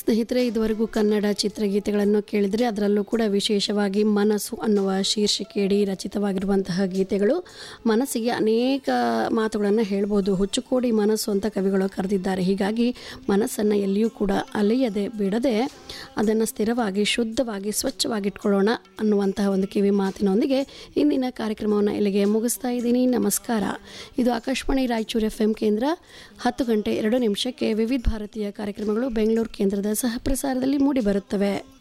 ಸ್ನೇಹಿತರೆ ಇದುವರೆಗೂ ಕನ್ನಡ ಚಿತ್ರಗೀತೆಗಳನ್ನು ಕೇಳಿದರೆ ಅದರಲ್ಲೂ ಕೂಡ ವಿಶೇಷವಾಗಿ ಮನಸ್ಸು ಅನ್ನುವ ಶೀರ್ಷಿಕೆಯಡಿ ರಚಿತವಾಗಿರುವಂತಹ ಗೀತೆಗಳು ಮನಸ್ಸಿಗೆ ಅನೇಕ ಮಾತುಗಳನ್ನು ಹೇಳ್ಬೋದು ಹುಚ್ಚುಕೋಡಿ ಮನಸ್ಸು ಅಂತ ಕವಿಗಳು ಕರೆದಿದ್ದಾರೆ ಹೀಗಾಗಿ ಮನಸ್ಸನ್ನು ಎಲ್ಲಿಯೂ ಕೂಡ ಅಲೆಯದೆ ಬಿಡದೆ ಅದನ್ನು ಸ್ಥಿರವಾಗಿ ಶುದ್ಧವಾಗಿ ಸ್ವಚ್ಛವಾಗಿಟ್ಕೊಳ್ಳೋಣ ಅನ್ನುವಂತಹ ಒಂದು ಕಿವಿ ಮಾತಿನೊಂದಿಗೆ ಇಂದಿನ ಕಾರ್ಯಕ್ರಮವನ್ನು ಇಲ್ಲಿಗೆ ಮುಗಿಸ್ತಾ ಇದ್ದೀನಿ ನಮಸ್ಕಾರ ಇದು ಆಕಾಶವಾಣಿ ರಾಯಚೂರು ಎಫ್ ಎಂ ಕೇಂದ್ರ ಹತ್ತು ಗಂಟೆ ಎರಡು ನಿಮಿಷಕ್ಕೆ ವಿವಿಧ ಭಾರತೀಯ ಕಾರ್ಯಕ್ರಮಗಳು ಬೆಂಗಳೂರು ಕೇಂದ್ರದ ಸಹ ಪ್ರಸಾರದಲ್ಲಿ ಮೂಡಿಬರುತ್ತವೆ